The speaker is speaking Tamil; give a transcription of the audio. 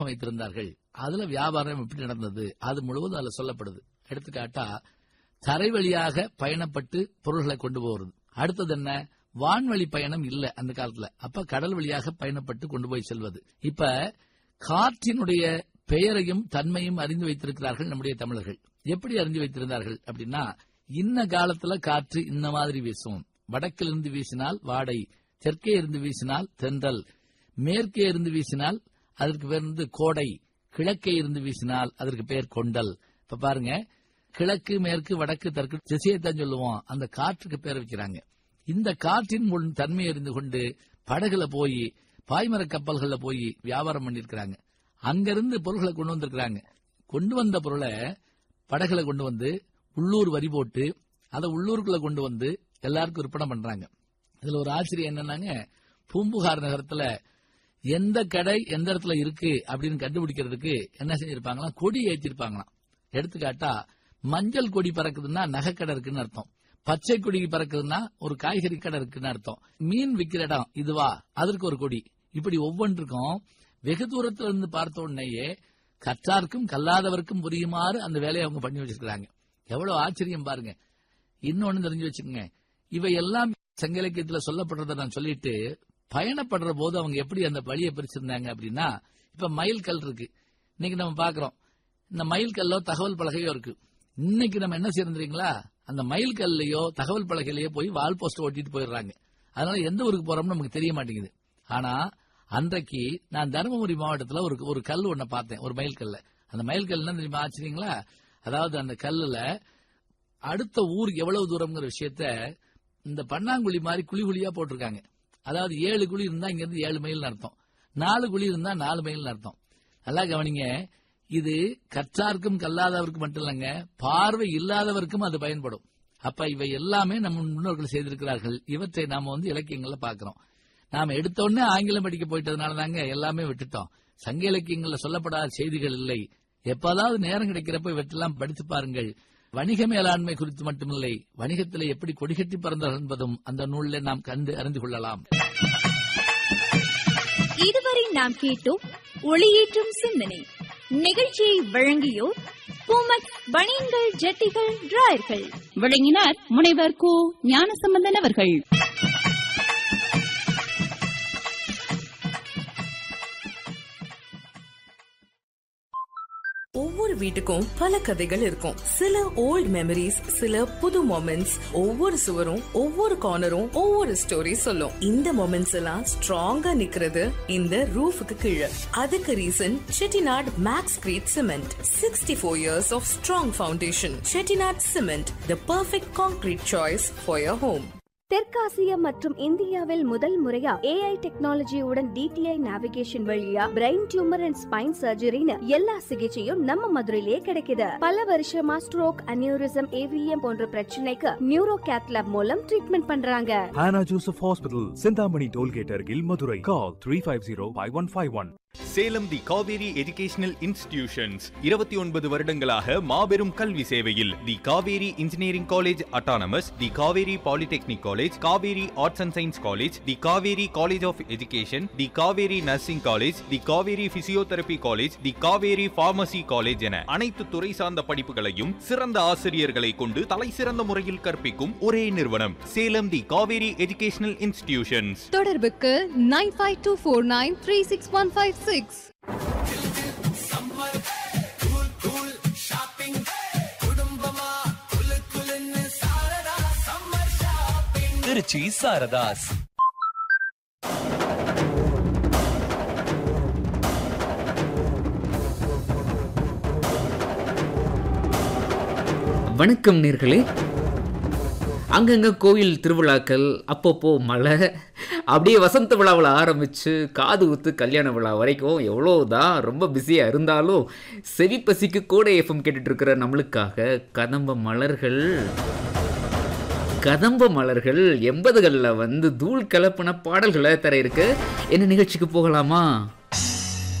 வைத்திருந்தார்கள் அதுல வியாபாரம் எப்படி நடந்தது அது முழுவதும் அதுல சொல்லப்படுது எடுத்துக்காட்டா தரை வழியாக பயணப்பட்டு பொருள்களை கொண்டு போறது அடுத்தது என்ன வான்வழி பயணம் இல்ல அந்த காலத்துல அப்ப கடல் வழியாக பயணப்பட்டு கொண்டு போய் செல்வது இப்ப காற்றினுடைய பெயரையும் தன்மையும் அறிந்து வைத்திருக்கிறார்கள் நம்முடைய தமிழர்கள் எப்படி அறிந்து வைத்திருந்தார்கள் அப்படின்னா இன்ன காலத்துல காற்று இந்த மாதிரி வீசும் வடக்கிலிருந்து வீசினால் வாடை தெற்கே இருந்து வீசினால் தென்றல் மேற்கே இருந்து வீசினால் அதற்கு பேர் வந்து கோடை கிழக்கே இருந்து வீசினால் அதற்கு பேர் கொண்டல் இப்ப பாருங்க கிழக்கு மேற்கு வடக்கு தெற்கு திசையைத்தான் சொல்லுவோம் அந்த காற்றுக்கு பேர் வைக்கிறாங்க இந்த காற்றின் முன் தன்மை அறிந்து கொண்டு படகுல போய் பாய்மர கப்பல்கள்ல போய் வியாபாரம் பண்ணிருக்கிறாங்க அங்கிருந்து பொருள்களை கொண்டு வந்திருக்கிறாங்க கொண்டு வந்த பொருளை படகுல கொண்டு வந்து உள்ளூர் வரி போட்டு அதை உள்ளூருக்குள்ள கொண்டு வந்து எல்லாருக்கும் விற்பனை பண்றாங்க இதுல ஒரு ஆச்சரியம் என்னன்னாங்க பூம்புகார் நகரத்துல எந்த கடை எந்த இடத்துல இருக்கு அப்படின்னு கண்டுபிடிக்கிறதுக்கு என்ன செஞ்சிருப்பாங்களாம் கொடி ஏற்றிருப்பாங்களாம் எடுத்துக்காட்டா மஞ்சள் கொடி பறக்குதுன்னா நகைக்கடை இருக்குன்னு அர்த்தம் பச்சை கொடி பறக்குதுன்னா ஒரு காய்கறி கடை இருக்குன்னு அர்த்தம் மீன் விக்கிற இடம் இதுவா அதற்கு ஒரு கொடி இப்படி ஒவ்வொன்றுக்கும் வெகு தூரத்துல இருந்து பார்த்த உடனேயே கற்றார்க்கும் கல்லாதவர்க்கும் புரியுமாறு அந்த வேலையை அவங்க பண்ணி வச்சிருக்காங்க எவ்வளவு ஆச்சரியம் பாருங்க இன்னொன்னு தெரிஞ்சு வச்சுக்கோங்க இவையெல்லாம் சங்க இலக்கியத்துல சொல்லப்படுறத நான் சொல்லிட்டு பயணப்படுற போது அவங்க எப்படி அந்த வழியை பிரிச்சிருந்தாங்க அப்படின்னா இப்ப மயில் கல் இருக்கு இன்னைக்கு நம்ம பாக்குறோம் இந்த மயில் கல்லோ தகவல் பலகையோ இருக்கு இன்னைக்கு நம்ம என்ன செய்யறீங்களா அந்த மயில் கல்லையோ தகவல் பலகையிலயோ போய் வால் போஸ்ட் ஓட்டிட்டு போயிடுறாங்க அதனால எந்த ஊருக்கு போறோம்னு நமக்கு தெரிய மாட்டேங்குது ஆனா அன்றைக்கு நான் தருமபுரி மாவட்டத்துல ஒரு ஒரு கல் ஒன்ன பார்த்தேன் ஒரு மயில் கல்ல அந்த மயில் கல் என்ன தெரியுமா ஆச்சுங்களா அதாவது அந்த கல்லுல அடுத்த ஊர் எவ்வளவு தூரம்ங்கிற விஷயத்த இந்த பன்னாங்குழி மாதிரி குழி குழியா போட்டிருக்காங்க அதாவது ஏழு குழி இருந்தா இங்க இருந்து ஏழு மைல் அர்த்தம் நாலு குழி இருந்தா நாலு மைல் அர்த்தம் நல்லா கவனிங்க இது கற்றார்க்கும் கல்லாதவருக்கும் மட்டும் இல்லைங்க பார்வை இல்லாதவருக்கும் அது பயன்படும் அப்ப இவை எல்லாமே நம்ம முன்னோர்கள் செய்திருக்கிறார்கள் இவற்றை நாம வந்து இலக்கியங்கள்ல பாக்குறோம் நாம எடுத்த உடனே ஆங்கிலம் படிக்க போயிட்டதுனால தாங்க எல்லாமே விட்டுட்டோம் சங்க இலக்கியங்கள்ல சொல்லப்படாத செய்திகள் இல்லை எப்பதாவது நேரம் கிடைக்கிறப்ப இவற்றெல்லாம் படித்து பாருங்கள் வணிக மேலாண்மை குறித்து மட்டுமில்லை வணிகத்திலே எப்படி கொடிகட்டி பறந்தார்கள் என்பதும் அந்த நூலில் நாம் கண்டு அறிந்து கொள்ளலாம் இதுவரை நாம் கேட்டோம் ஒளியேற்றும் சிந்தனை நிகழ்ச்சியை வழங்கியோர் பூமக் பனியன்கள் ஜட்டிகள் டிராயர்கள் வழங்கினார் முனைவர் கு ஞானசம்பந்தன் அவர்கள் ஒவ்வொரு வீட்டுக்கும் பல கதைகள் இருக்கும் சில ஓல்ட் மெமரிஸ் சில புது மொமெண்ட்ஸ் ஒவ்வொரு சுவரும் ஒவ்வொரு கார்னரும் ஒவ்வொரு ஸ்டோரி சொல்லும் இந்த மொமெண்ட்ஸ் எல்லாம் ஸ்ட்ராங்கா நிக்கிறது இந்த ரூஃபுக்கு கீழே அதுக்கு reason Chettinad Maxcrete cement sixty four years of strong foundation Chettinad cement the perfect concrete choice for your home தெற்காசியா மற்றும் இந்தியாவில் முதல் முறையா ஏஐ டெக்னாலஜியுடன் டிடிஐ நேவிகேஷன் வழியா பிரெயின் டியூமர் அண்ட் ஸ்பைன் சர்ஜரின்னு எல்லா சிகிச்சையும் நம்ம மதுரையிலே கிடைக்குது பல வருஷமா ஸ்ட்ரோக் அனியூரிசம் ஏவிஎம் போன்ற பிரச்சனைக்கு நியூரோ கேத்லாப் மூலம் ட்ரீட்மெண்ட் பண்றாங்க Hannah Joseph Hospital, Sindhamani Tollgate Argil, Madurai. Call 350-5151. Salem the Kaveri educational institutions இருபத்தி ஒன்பது வருடங்களாக மாபெரும் கல்வி சேவையில் the Kaveri engineering college autonomous the Kaveri polytechnic college Kaveri arts and science college the Kaveri college of education the Kaveri nursing college the Kaveri physiotherapy college the Kaveri pharmacy college என அனைத்து துறை சார்ந்த படிப்புகளையும் சிறந்த ஆசிரியர்களை கொண்டு தலை சிறந்த முறையில் கற்பிக்கும் ஒரே நிறுவனம் Salem the Kaveri educational institutions தொடர்புக்கு nine five two four nine three six one five six Trichy Sarathas வணக்கம் நேர்களே அங்கங்கே கோயில் திருவிழாக்கள் அப்பப்போ மழை அப்படியே வசந்த விழாவில் ஆரம்பித்து காது குத்து கல்யாண விழா வரைக்கும் எவ்வளோ தான் ரொம்ப பிஸியாக இருந்தாலும் செவி பசிக்கு கூட எஃப்எம் கேட்டுட்ருக்கிற நம்மளுக்காக கதம்ப மலர்கள் கதம்ப மலர்கள் எண்பதுகளில் வந்து தூள் கலப்பின பாடல்களை தர இருக்கு என்ன நிகழ்ச்சிக்கு போகலாமா